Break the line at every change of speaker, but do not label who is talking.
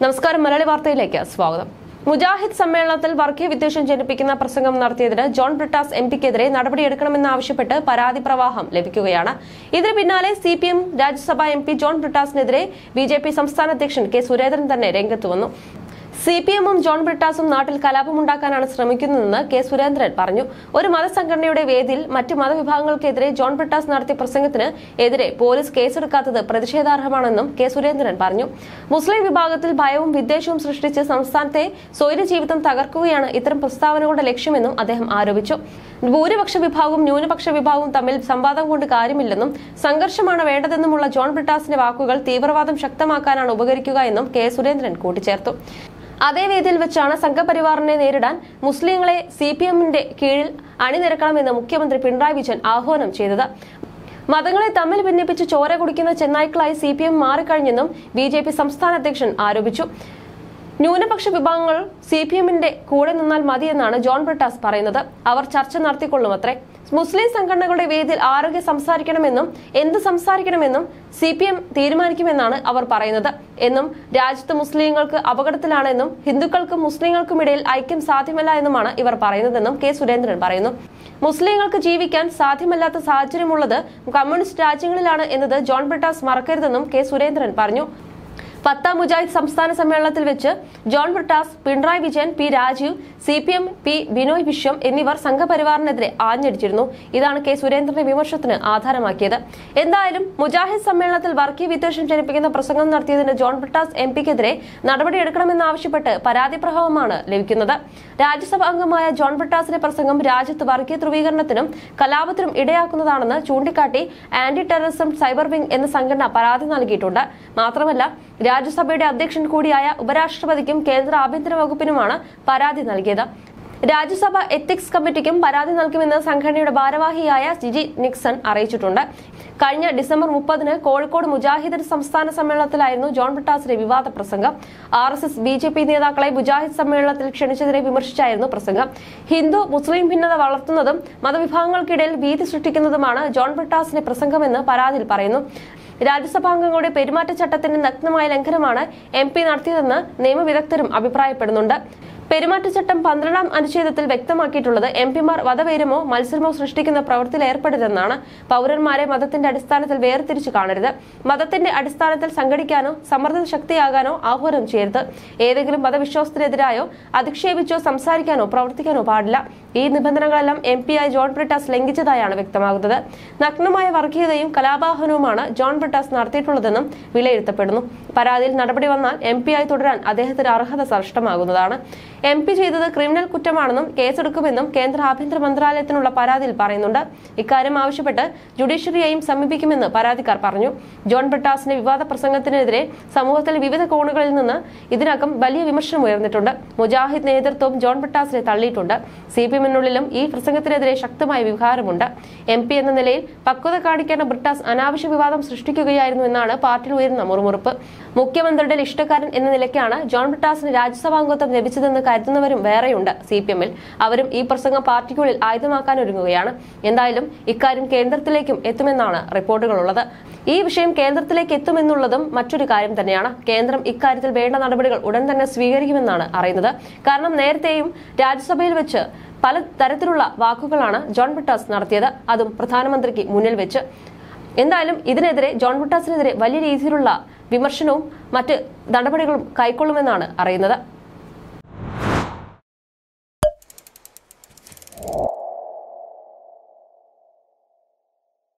നമസ്കാരം മലയാളി വാർത്തയിലേക്ക് സ്വാഗതം മുജാഹിദ് സമ്മേളനത്തിൽ വർഗീയ വിദ്വേഷം ജനിപ്പിക്കുന്ന പ്രസംഗം നടത്തിയതിന് ജോൺ ബ്രിട്ടാസ് എം പിക്കെതിരെ നടപടിയെടുക്കണമെന്നാവശ്യപ്പെട്ട് പരാതി പ്രവാഹം ലഭിക്കുകയാണ് ഇതിന് പിന്നാലെ സി പി എം രാജ്യസഭാ എം പി ജോൺ ബ്രിട്ടാസിനെതിരെ ബി ജെ പി സംസ്ഥാന അധ്യക്ഷൻ കെ സുരേന്ദ്രൻ തന്നെ രംഗത്ത് വന്നു സി പി എമ്മും ജോൺ ബ്രിട്ടാസും നാട്ടിൽ കലാപമുണ്ടാക്കാനാണ് ശ്രമിക്കുന്നതെന്ന് കെ സുരേന്ദ്രൻ പറഞ്ഞു ഒരു മതസംഘടനയുടെ വേദിയിൽ മറ്റ് മതവിഭാഗങ്ങൾക്കെതിരെ ജോൺ ബ്രിട്ടാസ് നടത്തിയ പ്രസംഗത്തിന് എതിരെ പോലീസ് കേസെടുക്കാത്തത് പ്രതിഷേധാർഹമാണെന്നും കെ സുരേന്ദ്രൻ പറഞ്ഞു മുസ്ലിം വിഭാഗത്തിൽ ഭയവും വിദ്വേഷവും സൃഷ്ടിച്ച് സംസ്ഥാനത്തെ സ്വൈര ജീവിതം തകർക്കുകയാണ് ഇത്തരം പ്രസ്താവനകളുടെ ലക്ഷ്യമെന്നും അദ്ദേഹം ആരോപിച്ചു ഭൂരിപക്ഷ വിഭാഗവും ന്യൂനപക്ഷ വിഭാഗവും തമ്മിൽ സംവാദം കൊണ്ട് കാര്യമില്ലെന്നും സംഘർഷമാണ് വേണ്ടതെന്നുമുള്ള ജോൺ ബ്രിട്ടാസിന്റെ വാക്കുകൾ തീവ്രവാദം ശക്തമാക്കാനാണ് ഉപകരിക്കുക എന്നും കെ സുരേന്ദ്രൻ കൂട്ടിച്ചേർത്തു അതേ വേദിയിൽ വെച്ചാണ് സംഘപരിവാറിനെ നേരിടാൻ മുസ്ലിങ്ങളെ സി പി എമ്മിന്റെ കീഴിൽ അണിനിരക്കണമെന്ന് മുഖ്യമന്ത്രി പിണറായി വിജയൻ ആഹ്വാനം ചെയ്തത് മതങ്ങളെ തമ്മിൽ ഭിന്നിപ്പിച്ച് ചോര കുടിക്കുന്ന ചെന്നായ്ക്കളായി സി പി എം മാറിക്കഴിഞ്ഞെന്നും ബി ജെ പി സംസ്ഥാന അധ്യക്ഷൻ ആരോപിച്ചു ന്യൂനപക്ഷ വിഭാഗങ്ങൾ സി പി എമ്മിന്റെ കൂടെ നിന്നാൽ മതിയെന്നാണ് ജോൺ ബ്രിട്ടാസ് പറയുന്നത് അവർ ചർച്ച നടത്തിക്കൊള്ളുമത്രേ മുസ്ലിം സംഘടനകളുടെ വേദിയിൽ ആരോഗ്യ സംസാരിക്കണമെന്നും എന്ത് സംസാരിക്കണമെന്നും സി പി എം തീരുമാനിക്കുമെന്നാണ് അവർ പറയുന്നത് എന്നും രാജ്യത്ത് മുസ്ലിങ്ങൾക്ക് അപകടത്തിലാണെന്നും ഹിന്ദുക്കൾക്കും മുസ്ലിങ്ങൾക്കും ഇടയിൽ ഐക്യം സാധ്യമല്ല എന്നുമാണ് ഇവർ പറയുന്നതെന്നും കെ സുരേന്ദ്രൻ പറയുന്നു മുസ്ലിങ്ങൾക്ക് ജീവിക്കാൻ സാധ്യമല്ലാത്ത സാഹചര്യമുള്ളത് കമ്മ്യൂണിസ്റ്റ് രാജ്യങ്ങളിലാണ് എന്നത് ജോൺ ബ്രിട്ടാസ് മറക്കരുതെന്നും കെ സുരേന്ദ്രൻ പറഞ്ഞു പത്താം മുജാഹിദ് സംസ്ഥാന സമ്മേളനത്തിൽ വെച്ച് John Brittas Pinarayi Vijayan P Rajeev C P M P Binoy Viswam എന്നിവർ സംഘപരിവാറിനെതിരെ ആഞ്ഞടിച്ചിരുന്നു ഇതാണ് കെ സുരേന്ദ്രന്റെ വിമർശനത്തിന് ആധാരമാക്കിയത് എന്തായാലും മുജാഹിദ് സമ്മേളനത്തിൽ വർഗീയ വിദ്വേഷം ജനിപ്പിക്കുന്ന പ്രസംഗം നടത്തിയതിന് ജോൺ ബ്രിട്ടാസ് എം പിക്കെതിരെ നടപടിയെടുക്കണമെന്നാവശ്യപ്പെട്ട് പരാതി പ്രഭാവമാണ് ലഭിക്കുന്നത് രാജ്യസഭാ അംഗമായ ജോൺ ബ്രിട്ടാസിന്റെ പ്രസംഗം രാജ്യത്ത് വർഗീയ ധ്രുവീകരണത്തിനും കലാപത്തിനും ഇടയാക്കുന്നതാണെന്ന് ചൂണ്ടിക്കാട്ടി ആന്റി ടെററിസം സൈബർ വിംഗ് എന്ന സംഘടന പരാതി നൽകിയിട്ടുണ്ട് മാത്രമല്ല രാജ്യസഭയുടെ അധ്യക്ഷൻ കൂടിയായ ഉപരാഷ്ട്രപതിക്കും കേന്ദ്ര ആഭ്യന്തര വകുപ്പിനുമാണ് പരാതി നൽകിയത് രാജ്യസഭ എത്തിക്സ് കമ്മിറ്റിക്കും പരാതി നൽകുമെന്ന് സംഘടനയുടെ ഭാരവാഹിയായ ജിജി നിക്സൺ അറിയിച്ചിട്ടുണ്ട് കഴിഞ്ഞ ഡിസംബർ മുപ്പതിന് കോഴിക്കോട് മുജാഹിദ് സംസ്ഥാന സമ്മേളനത്തിലായിരുന്നു ജോൺ ബ്രിട്ടാസിന്റെ വിവാദ പ്രസംഗം R S S B J P നേതാക്കളെ മുജാഹിദ് സമ്മേളനത്തിൽ ക്ഷണിച്ചതിനെ വിമർശിച്ചായിരുന്നു പ്രസംഗം ഹിന്ദു മുസ്ലിം ഭിന്നത വളർത്തുന്നതും മതവിഭാഗങ്ങൾക്കിടയിൽ ഭീതി സൃഷ്ടിക്കുന്നതുമാണ് ജോൺ ബ്രിട്ടാസിന്റെ പ്രസംഗമെന്ന് പരാതിയിൽ പറയുന്നു രാജ്യസഭാംഗങ്ങളുടെ പെരുമാറ്റച്ചട്ടത്തിന്റെ നഗ്നമായ ലംഘനമാണ് എം പി നടത്തിയതെന്ന് നിയമവിദഗ്ധരും അഭിപ്രായപ്പെടുന്നുണ്ട് പെരുമാറ്റച്ചട്ടം പന്ത്രണ്ടാം അനുച്ഛേദത്തിൽ വ്യക്തമാക്കിയിട്ടുള്ളത് എം പിമാർ വധവൈരമോ മത്സരമോ സൃഷ്ടിക്കുന്ന പ്രവൃത്തിയിൽ ഏർപ്പെടരുതെന്നാണ് പൗരന്മാരെ മതത്തിന്റെ അടിസ്ഥാനത്തിൽ വേർതിരിച്ചു കാണരുത് മതത്തിന്റെ അടിസ്ഥാനത്തിൽ സംഘടിക്കാനോ സമ്മർദ്ദ ശക്തിയാകാനോ ആഹ്വാനം ചെയ്യരുത് ഏതെങ്കിലും മതവിശ്വാസത്തിനെതിരായോ അധിക്ഷേപിച്ചോ സംസാരിക്കാനോ പ്രവർത്തിക്കാനോ പാടില്ല ഈ നിബന്ധനകളെല്ലാം എം പി ആയി ജോൺ ബ്രിട്ടാസ് ലംഘിച്ചതായാണ് വ്യക്തമാകുന്നത് നഗ്നമായ വർഗീയതയും കലാപാഹനവുമാണ് ജോൺ ബ്രിട്ടാസ് നടത്തിയിട്ടുള്ളതെന്നും വിലയിരുത്തപ്പെടുന്നു പരാതിയിൽ നടപടി വന്നാൽ എം പി ആയി തുടരാൻ അദ്ദേഹത്തിന് അർഹത നഷ്ടമാകുന്നതാണ് എം പി ചെയ്തത് ക്രിമിനൽ കുറ്റമാണെന്നും കേസെടുക്കുമെന്നും കേന്ദ്ര ആഭ്യന്തര മന്ത്രാലയത്തിനുള്ള പരാതിയിൽ പറയുന്നുണ്ട് ഇക്കാര്യം ആവശ്യപ്പെട്ട് ജുഡീഷ്യറിയെയും സമീപിക്കുമെന്ന് പരാതിക്കാർ പറഞ്ഞു ജോൺ ബ്രിട്ടാസിന്റെ വിവാദ പ്രസംഗത്തിനെതിരെ സമൂഹത്തിൽ വിവിധ കോണുകളിൽ നിന്ന് ഇതിനകം വലിയ വിമർശനം ഉയർന്നിട്ടുണ്ട് മുജാഹിദ് നേതൃത്വം ജോൺ ബ്രിട്ടാസിനെ തള്ളിയിട്ടുണ്ട് സി പി എമ്മിനുള്ളിലും ഈ പ്രസംഗത്തിനെതിരെ ശക്തമായ വികാരമുണ്ട് എം പി എന്ന നിലയിൽ പക്വത കാണിക്കേണ്ട ബ്രിട്ടാസ് അനാവശ്യ വിവാദം സൃഷ്ടിക്കുകയായിരുന്നു എന്നാണ് പാർട്ടിയിൽ ഉയരുന്ന മുറുമുറുപ്പ് മുഖ്യമന്ത്രിയുടെ ഇഷ്ടക്കാരൻ എന്ന നിലയ്ക്കാണ് ജോൺ ബ്രിട്ടാസിന് രാജ്യസഭാംഗത്വം ലഭിച്ചതെന്ന് കരുതുന്നവരും വേറെയുണ്ട് സി പി എമ്മിൽ അവരും ഈ പ്രസംഗം പാർട്ടിക്കുള്ളിൽ ആയുധമാക്കാൻ ഒരുങ്ങുകയാണ് എന്തായാലും ഇക്കാര്യം കേന്ദ്രത്തിലേക്കും എത്തുമെന്നാണ് റിപ്പോർട്ടുകളുള്ളത് ഈ വിഷയം കേന്ദ്രത്തിലേക്ക് എത്തുമെന്നുള്ളതും മറ്റൊരു കാര്യം തന്നെയാണ് കേന്ദ്രം ഇക്കാര്യത്തിൽ വേണ്ട നടപടികൾ ഉടൻ തന്നെ സ്വീകരിക്കുമെന്നാണ് അറിയുന്നത് കാരണം നേരത്തെയും രാജ്യസഭയിൽ വെച്ച് പല തരത്തിലുള്ള വാക്കുകളാണ് ജോൺ ബ്രിട്ടാസ് നടത്തിയത് അതും പ്രധാനമന്ത്രിക്ക് മുന്നിൽ വെച്ച് എന്തായാലും ഇതിനെതിരെ ജോൺ ബ്രിട്ടാസിനെതിരെ വലിയ രീതിയിലുള്ള വിമർശനവും മറ്റ് നടപടികളും കൈക്കൊള്ളുമെന്നാണ് അറിയുന്നത്